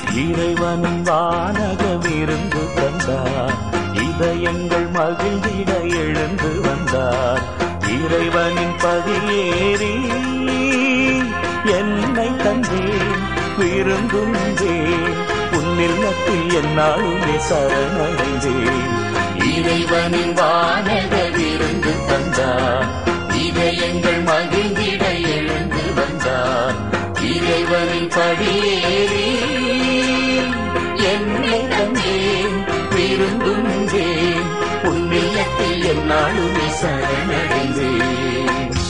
இறைவனும் வானகமிருந்து தந்தார் இதயங்கள் மகிழ்ந்திட எழுந்து வந்தார் இறைவனின் பதியேறி என்னை தந்தேன் விருந்துந்தேன் உன்னில்லத்தில் என்னாலுமே சரணடைந்தேன் இறைவனின் வானக விருந்து தந்தார் இதயங்கள் மகிழ்ந்திட எழுந்து வந்தார் இறைவனின் படியேறி என்னை தந்தேன் விருந்துந்தேன் உன்னில்லத்தில் என்னாலுமே சரணடைந்தேன்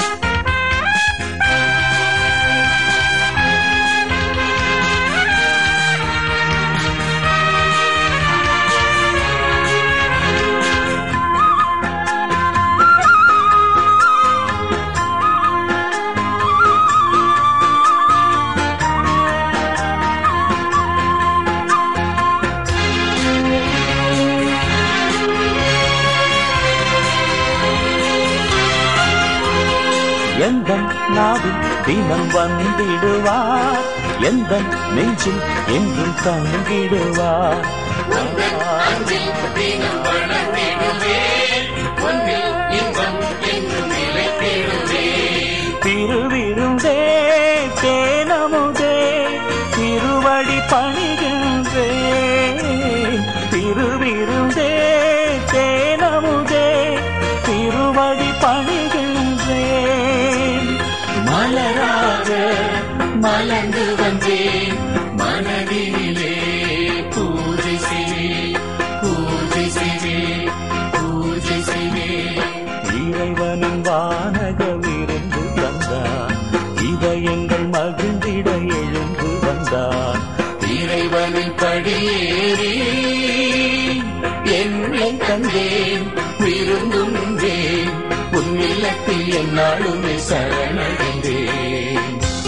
எந்த நாவில் தினம் வந்திடுவார் எந்த நெஞ்சில் என்றும் தங்கிடுவார் உந்தன் அன்பில் தினம் வளர்ந்திடுவேன் உன்னில் இன்பம் என்றும் நிலைத்திடுவேன் திருவிருந்தே தேனமுதே திருவடி பணிகின்றேன் திருவிருந்தே தேனமுதே திருவடி பணிகின்றேன் மலராக மலர்ந்து வந்தேன் மனதினிலே பூஜை செய்வேன் பூஜை செய்வேன் பூஜை செய்வேன் இறைவனின் வானக விருந்து தந்தார் இதயங்கள் மகிழ்ந்திட எழுந்து வந்தார் இறைவனின் படியேறி என்னை தந்தேன் விருந்துந்தேன் உன் இல்லத்தில் என்னாலுமே சரணடைந்தேன்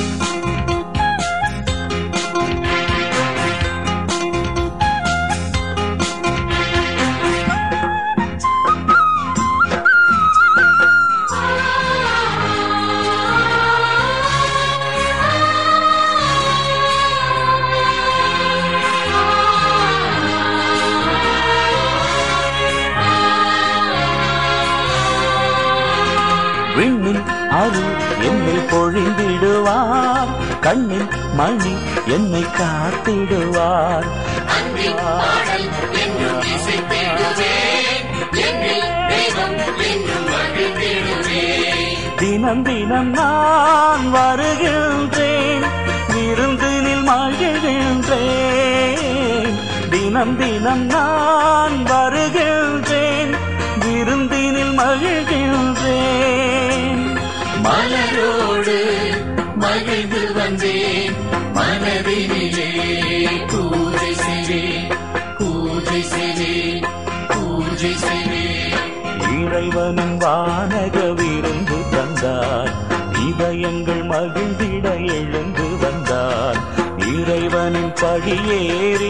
விண்ணின் அருள் என்னை பொழிந்திடுவார் கண்ணின் மணி என்னை காத்திடுவார் அன்பின் பாடல் என்றும் இசைத்திடுவேன் என்னில் தெய்வம் என்றும் மகிழ்ந்திடுவேன் தினம் தினம் நான் வருகின்றேன் விருந்தினில் மகிழ்கின்றேன் தினம் தினம் நான் வருகின்றேன் விருந்தினில் மகிழ்கின்றேன் மலரோடு மகிழ்ந்து வந்தேன் மனதினிலே பூஜை செய்வேன் பூஜை செய்வேன் பூஜை செய்வேன் இறைவனும் வானக விருந்து தந்தார் இதயங்கள் மகிழ்ந்திட எழுந்து வந்தார் இறைவனின் படியேறி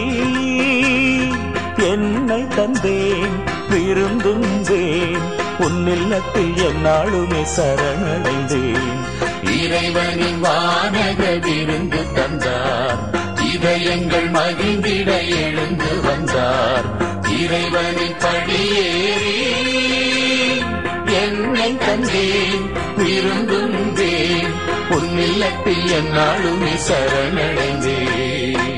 என்னை தந்தேன் விருந்துந்தேன் உன்னில்லத்தில் என்னாலுமே சரணடைந்தேன் இறைவனின் வானக விருந்து தந்தார் இதயங்கள் மகிழ்ந்திட எழுந்து வந்தார் இறைவனின் படியேறி என்னை தந்தேன் விருந்துந்தேன் உன் இல்லத்தில் என்னாலுமே சரணடைந்தேன்